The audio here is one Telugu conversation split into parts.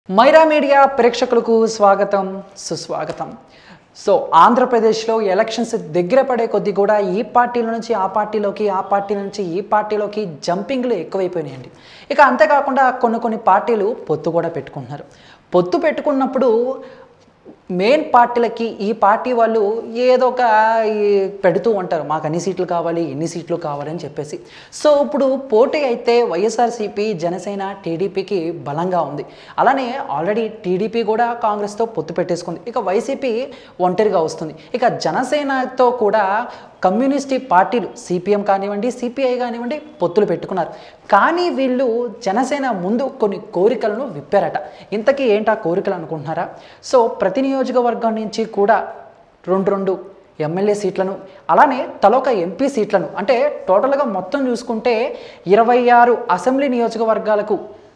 మైరా మీడియా ప్రేక్షకులకు స్వాగతం సుస్వాగతం సో ఆంధ్రప్రదేశ్లో ఎలక్షన్స్ దగ్గర పడే కొద్దీ కూడా ఈ పార్టీల నుంచి ఆ పార్టీలోకి ఆ పార్టీ నుంచి ఈ పార్టీలోకి జంపింగ్లు ఎక్కువైపోయినాయండి ఇక అంతేకాకుండా కొన్ని కొన్ని పార్టీలు పొత్తు కూడా పెట్టుకుంటున్నారు పొత్తు పెట్టుకున్నప్పుడు మెయిన్ పార్టీలకి ఈ పార్టీ వాళ్ళు ఏదో ఒక ఈ పెడుతూ ఉంటారు మాకు అన్ని సీట్లు కావాలి ఎన్ని సీట్లు కావాలి అని చెప్పేసి సో ఇప్పుడు పోటీ అయితే వైఎస్ఆర్సీపీ జనసేన టీడీపీకి బలంగా ఉంది అలానే ఆల్రెడీ టీడీపీ కూడా కాంగ్రెస్తో పొత్తు పెట్టేసుకుంది ఇక వైసీపీ ఒంటరిగా వస్తుంది ఇక జనసేనతో కూడా కమ్యూనిస్ట్ పార్టీలు సిపిఎం కానివ్వండి సిపిఐ కానివ్వండి పొత్తులు పెట్టుకున్నారు కానీ వీళ్ళు జనసేన ముందు కొన్ని కోరికలను విప్పారట ఇంతకీ ఏంటా కోరికలు అనుకుంటున్నారా సో ప్రతి నియోజకవర్గం నుంచి కూడా రెండు రెండు ఎమ్మెల్యే సీట్లను అలానే తలొక ఎంపీ సీట్లను అంటే టోటల్గా మొత్తం చూసుకుంటే ఇరవై ఆరు అసెంబ్లీ నియోజకవర్గాలకు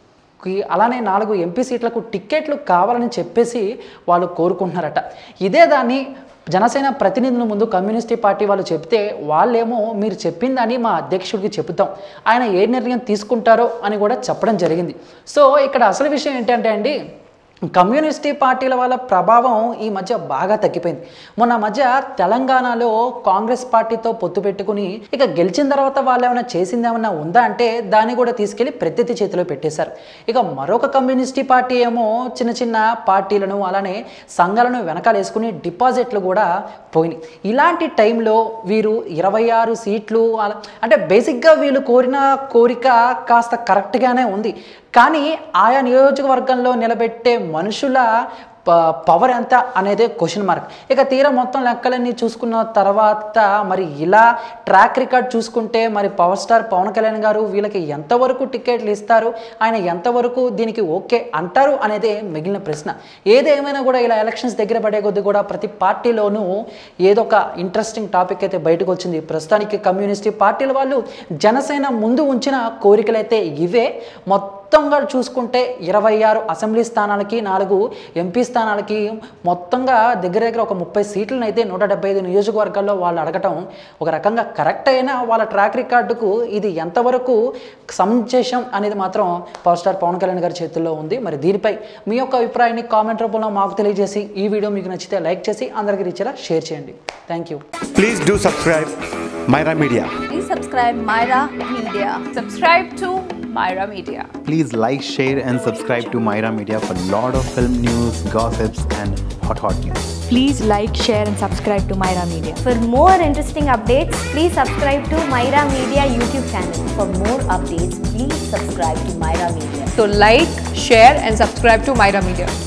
కి అలానే నాలుగు ఎంపీ సీట్లకు టిక్కెట్లు కావాలని చెప్పేసి వాళ్ళు కోరుకుంటున్నారట ఇదే దాన్ని జనసేన ప్రతినిధుల ముందు కమ్యూనిస్ట్ పార్టీ వాళ్ళు చెప్తే వాళ్ళేమో మీరు చెప్పిందని మా అధ్యక్షుడికి చెబుతాం ఆయన ఏ నిర్ణయం తీసుకుంటారో అని కూడా చెప్పడం జరిగింది సో ఇక్కడ అసలు విషయం ఏంటంటే అండి కమ్యూనిస్ట్ పార్టీల వాళ్ళ ప్రభావం ఈ మధ్య బాగా తగ్గిపోయింది మొన్న మధ్య తెలంగాణలో కాంగ్రెస్ పార్టీతో పొత్తు పెట్టుకుని ఇక గెలిచిన తర్వాత వాళ్ళు ఏమైనా చేసింది ఏమైనా ఉందా అంటే దాన్ని కూడా తీసుకెళ్లి ప్రత్యర్థి చేతిలో పెట్టేశారు ఇక మరొక కమ్యూనిస్ట్ పార్టీ ఏమో చిన్న చిన్న పార్టీలను అలానే సంఘాలను వెనకాల వేసుకుని డిపాజిట్లు కూడా పోయినాయి ఇలాంటి టైంలో వీరు ఇరవై ఆరు సీట్లు అలా అంటే బేసిక్గా వీళ్ళు కోరిన కోరిక కాస్త కరెక్ట్గానే ఉంది కానీ ఆయా నియోజకవర్గంలో నిలబెట్టే మనుషుల ప- పవర్ ఎంత అనేది క్వశ్చన్ మార్క్ ఇక తీరా మొత్తం లెక్కలన్నీ చూసుకున్న తర్వాత మరి ఇలా ట్రాక్ రికార్డ్ చూసుకుంటే మరి పవర్ స్టార్ పవన్ కళ్యాణ్ గారు వీళ్ళకి ఎంతవరకు టికెట్లు ఇస్తారు ఆయన ఎంతవరకు దీనికి ఓకే అంటారు అనేది మిగిలిన ప్రశ్న ఏదేమైనా కూడా ఇలా ఎలక్షన్స్ దగ్గర పడే కొద్దీ కూడా ప్రతి పార్టీలోనూ ఏదో ఒక ఇంట్రెస్టింగ్ టాపిక్ అయితే బయటకు వచ్చింది ప్రస్తుతానికి కమ్యూనిస్ట్ పార్టీల వాళ్ళు జనసేన ముందు ఉంచిన కోరికలైతే ఇవే మొత్తంగా చూసుకుంటే ఇరవై ఆరు అసెంబ్లీ స్థానాలకి నాలుగు ఎంపీ స్థానాలకి మొత్తంగా దగ్గర దగ్గర ఒక ముప్పై సీట్లను అయితే నూట డెబ్బై ఐదు నియోజకవర్గాల్లో వాళ్ళు అడగటం ఒక రకంగా కరెక్ట్ అయినా వాళ్ళ ట్రాక్ రికార్డుకు ఇది ఎంతవరకు సంశేషం అనేది మాత్రం పవర్ స్టార్ పవన్ కళ్యాణ్ గారి చేతుల్లో ఉంది మరి దీనిపై మీ యొక్క అభిప్రాయాన్ని కామెంట్ రూపంలో మాకు తెలియజేసి ఈ వీడియో మీకు నచ్చితే లైక్ చేసి అందరికీ రీచేలా షేర్ చేయండి thank you Please do subscribe Myra Media. Please subscribe Myra Media. Subscribe to Myra Media. Please like, share, and subscribe to Myra Media for lot of film news, gossips, and hot hot news. Please like, share, and subscribe to Myra Media. For more interesting updates, please subscribe to Myra Media YouTube channel. For more updates, please subscribe to Myra Media. So like, share and subscribe to Myra Media.